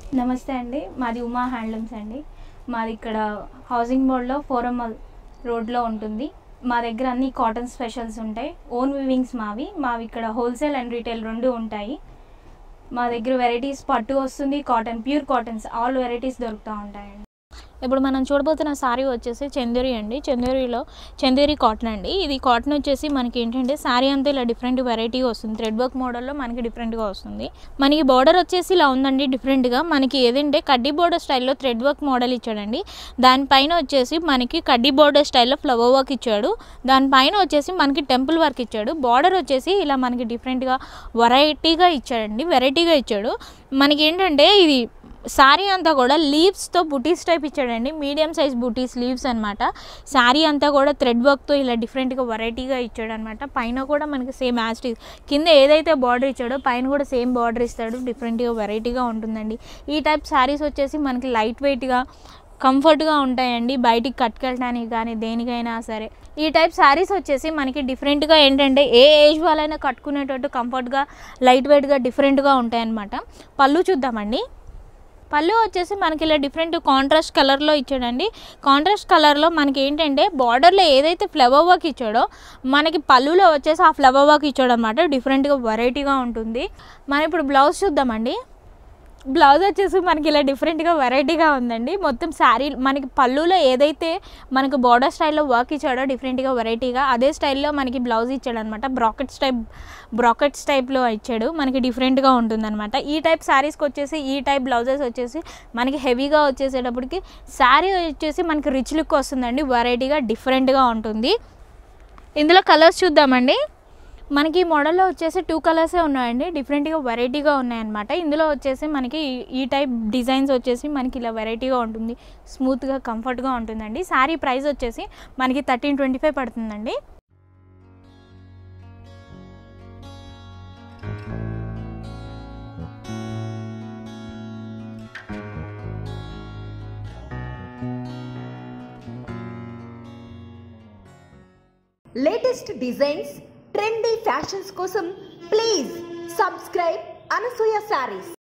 నమస్తే అండి మాది ఉమా హ్యాండ్లూమ్స్ అండి మాది ఇక్కడ హౌసింగ్ బోర్డ్లో ఫోరమల్ రోడ్లో ఉంటుంది మా దగ్గర అన్ని కాటన్ స్పెషల్స్ ఉంటాయి ఓన్ వివింగ్స్ మావి మావి ఇక్కడ హోల్సేల్ అండ్ రీటైల్ రెండు ఉంటాయి మా దగ్గర వెరైటీస్ పట్టు వస్తుంది cotton pure cottons all varieties దొరుకుతూ ఉంటాయండి ఇప్పుడు మనం చూడబోతున్న శారీ వచ్చేసి చందేరి అండి చందేరిలో చందేరి కాటన్ అండి ఇది కాటన్ వచ్చేసి మనకి ఏంటంటే శారీ అంతా ఇలా డిఫరెంట్ వెరైటీ వస్తుంది థ్రెడ్ వర్క్ మోడల్లో మనకి డిఫరెంట్గా వస్తుంది మనకి బార్డర్ వచ్చేసి ఇలా ఉందండి డిఫరెంట్గా మనకి ఏదంటే కడ్డీ బోర్డర్ స్టైల్లో థ్రెడ్ వర్క్ మోడల్ ఇచ్చాడండి దానిపైన వచ్చేసి మనకి కడ్డీ బోర్డర్ స్టైల్లో ఫ్లవర్ వర్క్ ఇచ్చాడు దానిపైన వచ్చేసి మనకి టెంపుల్ వర్క్ ఇచ్చాడు బార్డర్ వచ్చేసి ఇలా మనకి డిఫరెంట్గా వెరైటీగా ఇచ్చాడండి వెరైటీగా ఇచ్చాడు మనకి ఏంటంటే ఇది శారీ అంతా కూడా లీవ్స్తో బుటీస్ టైప్ ఇచ్చాడండి మీడియం సైజ్ బుటీస్ లీవ్స్ అనమాట శారీ అంతా కూడా థ్రెడ్ వర్క్తో ఇలా డిఫరెంట్గా వెరైటీగా ఇచ్చాడు అనమాట పైన కూడా మనకి సేమ్ యాస్టీస్ కింద ఏదైతే బార్డర్ ఇచ్చాడో పైన కూడా సేమ్ బార్డర్ ఇస్తాడు డిఫరెంట్గా వెరైటీగా ఉంటుందండి ఈ టైప్ శారీస్ వచ్చేసి మనకి లైట్ వెయిట్గా కంఫర్ట్గా ఉంటాయండి బయటికి కట్టుకెళ్ళడానికి కానీ దేనికైనా సరే ఈ టైప్ శారీస్ వచ్చేసి మనకి డిఫరెంట్గా ఏంటంటే ఏ ఏజ్ వాళ్ళైనా కట్టుకునేటట్టు కంఫర్ట్గా లైట్ వెయిట్గా డిఫరెంట్గా ఉంటాయన్నమాట పళ్ళు చూద్దామండి పళ్ళు వచ్చేసి మనకి ఇలా డిఫరెంట్ కాంట్రాస్ట్ కలర్లో ఇచ్చాడండి కాంట్రాస్ట్ కలర్లో మనకి ఏంటంటే బార్డర్లో ఏదైతే ఫ్లవర్ వర్క్ ఇచ్చాడో మనకి పళ్ళులో వచ్చేసి ఆ ఫ్లవర్ వర్క్ ఇచ్చాడు అనమాట డిఫరెంట్గా వెరైటీగా ఉంటుంది మనం ఇప్పుడు బ్లౌజ్ చూద్దామండి బ్లౌజ్ వచ్చేసి మనకి ఇలా డిఫరెంట్గా వెరైటీగా ఉందండి మొత్తం శారీ మనకి పళ్ళులో ఏదైతే మనకు బార్డర్ స్టైల్లో వర్క్ ఇచ్చాడో డిఫరెంట్గా వెరైటీగా అదే స్టైల్లో మనకి బ్లౌజ్ ఇచ్చాడు అనమాట బ్రాకెట్స్ టైప్ బ్రాకెట్స్ టైప్లో ఇచ్చాడు మనకి డిఫరెంట్గా ఉంటుందన్నమాట ఈ టైప్ శారీస్కి వచ్చేసి ఈ టైప్ బ్లౌజెస్ వచ్చేసి మనకి హెవీగా వచ్చేసేటప్పటికి శారీ వచ్చేసి మనకి రిచ్ లుక్ వస్తుందండి వెరైటీగా డిఫరెంట్గా ఉంటుంది ఇందులో కలర్స్ చూద్దామండి మనకి ఈ మోడల్లో వచ్చేసి టూ కలర్సే ఉన్నాయండి డిఫరెంట్గా వెరైటీగా ఉన్నాయన్నమాట ఇందులో వచ్చేసి మనకి ఈ- ఈ టైప్ డిజైన్స్ వచ్చేసి మనకి ఇలా వెరైటీగా ఉంటుంది స్మూత్గా కంఫర్ట్గా ఉంటుందండి శారీ ప్రైస్ వచ్చేసి మనకి థర్టీన్ ట్వంటీ ఫైవ్ పడుతుందండి లేటెస్ట్ డిజైన్స్ ట్రెండీ ఫ్యాషన్స్ కోసం ప్లీజ్ సబ్స్క్రైబ్ అనసూయ శారీస్